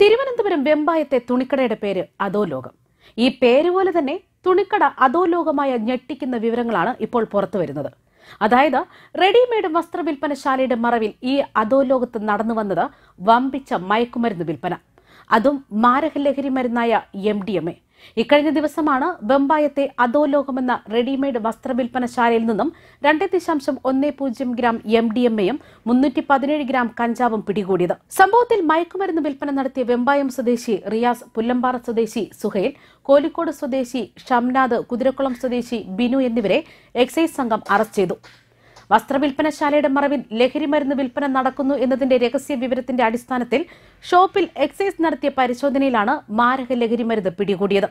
തിരുവനന്തപുരം വെമ്പായത്തെ തുണിക്കടയുടെ പേര് അധോലോകം ഈ പേര് പോലെ തന്നെ തുണിക്കട അധോലോകമായ ഞെട്ടിക്കുന്ന വിവരങ്ങളാണ് ഇപ്പോൾ പുറത്തു വരുന്നത് അതായത് റെഡിമെയ്ഡ് വസ്ത്രവിൽപ്പനശാലയുടെ മറവിൽ ഈ അധോലോകത്ത് നടന്നു വന്നത് വമ്പിച്ച മയക്കുമരുന്ന് വിൽപ്പന അതും മാരകലഹരി മരുന്നായ എം ഡി എം എ ഇക്കഴിഞ്ഞ ദിവസമാണ് വെമ്പായത്തെ അധോലോകമെന്ന റെഡിമെയ്ഡ് വസ്ത്രവിൽപ്പനശാലയിൽ നിന്നും രണ്ട് ദശാംശം ഒന്ന് പൂജ്യം ഗ്രാം എം ഡി എം എയും മുന്നൂറ്റി പതിനേഴ് ഗ്രാം കഞ്ചാവും പിടികൂടിയത് സംഭവത്തിൽ മയക്കുമരുന്ന് വിൽപ്പന നടത്തിയ വെമ്പായം സ്വദേശി റിയാസ് പുല്ലമ്പാറ സ്വദേശി സുഹൈൽ കോഴിക്കോട് സ്വദേശി ഷംനാദ് കുതിരക്കുളം സ്വദേശി ബിനു എന്നിവരെ എക്സൈസ് സംഘം അറസ്റ്റ് ചെയ്തു വസ്ത്രവിൽപ്പനശാലയുടെ മറവിൽ ലഹരിമരുന്ന് വിൽപ്പന നടക്കുന്നു എന്നതിന്റെ രഹസ്യ വിവരത്തിന്റെ അടിസ്ഥാനത്തിൽ ഷോപ്പിൽ എക്സൈസ് നടത്തിയ പരിശോധനയിലാണ് മാരക ലഹരിമരുന്ന് പിടികൂടിയത്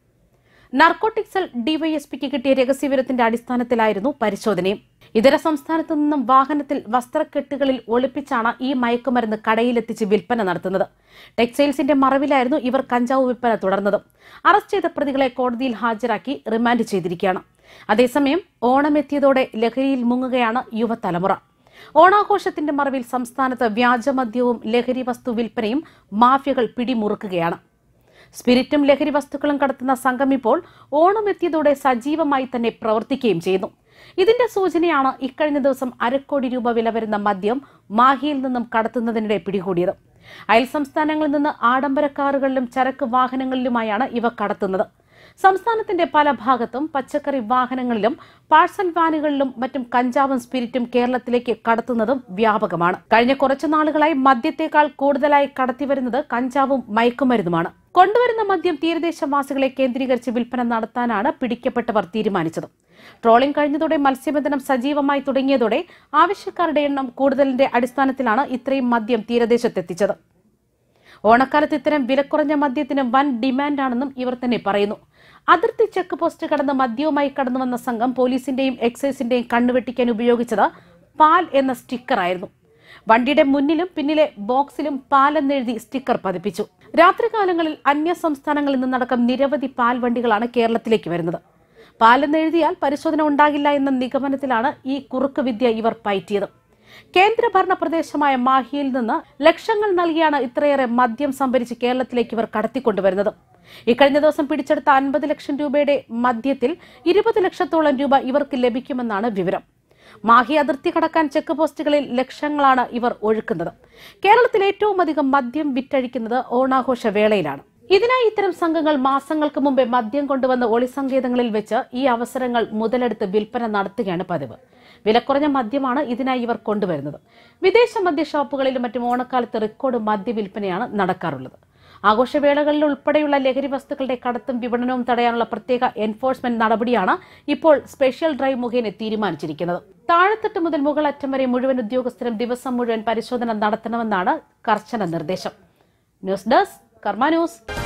നർക്കോട്ടിക് സെൽ ഡിവൈഎസ്പിക്ക് കിട്ടിയ രഹസ്യവിവരത്തിന്റെ അടിസ്ഥാനത്തിലായിരുന്നു പരിശോധനയും ഇതര സംസ്ഥാനത്തു നിന്നും വാഹനത്തിൽ വസ്ത്രക്കെട്ടുകളിൽ ഒളിപ്പിച്ചാണ് ഈ മയക്കുമരുന്ന് കടയിലെത്തിച്ച് വിൽപ്പന നടത്തുന്നത് ടെക്സ്റ്റൈൽസിന്റെ മറവിലായിരുന്നു ഇവർ കഞ്ചാവ് വിൽപ്പന തുടർന്നത് അറസ്റ്റ് ചെയ്ത പ്രതികളെ കോടതിയിൽ ഹാജരാക്കി റിമാൻഡ് ചെയ്തിരിക്കുകയാണ് അതേസമയം ഓണമെത്തിയതോടെ ലഹരിയിൽ മുങ്ങുകയാണ് യുവതലമുറ ഓണാഘോഷത്തിന്റെ മറവിൽ സംസ്ഥാനത്ത് വ്യാജമദ്യവും ലഹരി വസ്തു വിൽപ്പനയും മാഫിയകൾ പിടിമുറുക്കുകയാണ് സ്പിരിറ്റും ലഹരി വസ്തുക്കളും കടത്തുന്ന സംഘം ഇപ്പോൾ ഓണം എത്തിയതോടെ സജീവമായി തന്നെ പ്രവർത്തിക്കുകയും ചെയ്യുന്നു ഇതിന്റെ സൂചനയാണ് ഇക്കഴിഞ്ഞ ദിവസം അരക്കോടി രൂപ വില വരുന്ന മദ്യം മാഹിയിൽ നിന്നും കടത്തുന്നതിനിടെ പിടികൂടിയത് അയൽ സംസ്ഥാനങ്ങളിൽ നിന്ന് ആഡംബര കാറുകളിലും ചരക്ക് വാഹനങ്ങളിലുമായാണ് ഇവ കടത്തുന്നത് സംസ്ഥാനത്തിന്റെ പല ഭാഗത്തും പച്ചക്കറി വാഹനങ്ങളിലും പാഴ്സൽ വാനുകളിലും മറ്റും കഞ്ചാവും സ്പിരിറ്റും കേരളത്തിലേക്ക് കടത്തുന്നതും വ്യാപകമാണ് കഴിഞ്ഞ കുറച്ചു നാളുകളായി മദ്യത്തേക്കാൾ കൂടുതലായി കടത്തിവരുന്നത് കഞ്ചാവും മയക്കുമരുന്നുമാണ് കൊണ്ടുവരുന്ന മദ്യം തീരദേശവാസികളെ കേന്ദ്രീകരിച്ച് വിൽപ്പന നടത്താനാണ് പിടിക്കപ്പെട്ടവർ തീരുമാനിച്ചത് ട്രോളിംഗ് കഴിഞ്ഞതോടെ മത്സ്യബന്ധനം സജീവമായി തുടങ്ങിയതോടെ ആവശ്യക്കാരുടെ എണ്ണം കൂടുതലിന്റെ അടിസ്ഥാനത്തിലാണ് ഇത്രയും മദ്യം തീരദേശത്തെത്തിച്ചത് ഓണക്കാലത്ത് ഇത്തരം വിലക്കുറഞ്ഞ മദ്യത്തിന് വൻ ഡിമാൻഡാണെന്നും ഇവർ തന്നെ പറയുന്നു അതിർത്തി ചെക്ക് പോസ്റ്റ് കടന്ന് മദ്യവുമായി കടന്നു വന്ന സംഘം പോലീസിന്റെയും എക്സൈസിന്റെയും കണ്ണുവെട്ടിക്കാൻ ഉപയോഗിച്ചത് പാൽ എന്ന സ്റ്റിക്കറായിരുന്നു വണ്ടിയുടെ മുന്നിലും പിന്നിലെ ബോക്സിലും പാൽ എന്നെഴുതി സ്റ്റിക്കർ പതിപ്പിച്ചു രാത്രികാലങ്ങളിൽ അന്യ സംസ്ഥാനങ്ങളിൽ നിന്നടക്കം നിരവധി പാൽ വണ്ടികളാണ് കേരളത്തിലേക്ക് വരുന്നത് പാലെന്നെഴുതിയാൽ പരിശോധന ഉണ്ടാകില്ല എന്ന നിഗമനത്തിലാണ് ഈ കുറുക്ക് വിദ്യ ഇവർ പയറ്റിയത് കേന്ദ്രഭരണ പ്രദേശമായ മാഹിയിൽ നിന്ന് ലക്ഷങ്ങൾ നൽകിയാണ് ഇത്രയേറെ മദ്യം സംഭരിച്ച് കേരളത്തിലേക്ക് ഇവർ കടത്തിക്കൊണ്ടുവരുന്നത് ഇക്കഴിഞ്ഞ ദിവസം പിടിച്ചെടുത്ത അൻപത് ലക്ഷം രൂപയുടെ മദ്യത്തിൽ ഇരുപത് ലക്ഷത്തോളം രൂപ ഇവർക്ക് ലഭിക്കുമെന്നാണ് വിവരം മാഹി അതിർത്തി കടക്കാൻ ചെക്ക് പോസ്റ്റുകളിൽ ലക്ഷങ്ങളാണ് ഇവർ ഒഴുക്കുന്നത് കേരളത്തിൽ ഏറ്റവും അധികം മദ്യം വിറ്റഴിക്കുന്നത് ഓണാഘോഷ വേളയിലാണ് ഇതിനായി ഇത്തരം സംഘങ്ങൾ മാസങ്ങൾക്ക് മുമ്പേ മദ്യം കൊണ്ടുവന്ന് ഒളിസങ്കേതങ്ങളിൽ വെച്ച് ഈ അവസരങ്ങൾ മുതലെടുത്ത് വിൽപ്പന നടത്തുകയാണ് പതിവ് വിലക്കുറഞ്ഞ മദ്യമാണ് ഇതിനായി ഇവർ കൊണ്ടുവരുന്നത് വിദേശ മദ്യ ഷോപ്പുകളിലും മറ്റും ഓണക്കാലത്ത് റെക്കോർഡ് മദ്യ വിൽപ്പനയാണ് നടക്കാറുള്ളത് ആഘോഷവേളകളിൽ ഉൾപ്പെടെയുള്ള ലഹരി വസ്തുക്കളുടെ കടത്തും വിപണനവും തടയാനുള്ള പ്രത്യേക എൻഫോഴ്സ്മെന്റ് നടപടിയാണ് ഇപ്പോൾ സ്പെഷ്യൽ ഡ്രൈവ് മുഖേന തീരുമാനിച്ചിരിക്കുന്നത് താഴെത്തട്ട് മുതൽ മുകൾ അറ്റം വരെ മുഴുവൻ ഉദ്യോഗസ്ഥരും ദിവസം മുഴുവൻ പരിശോധന നടത്തണമെന്നാണ് കർശന നിർദ്ദേശം ന്യൂസ് ഡെസ്ക് കർമ്മ ന്യൂസ്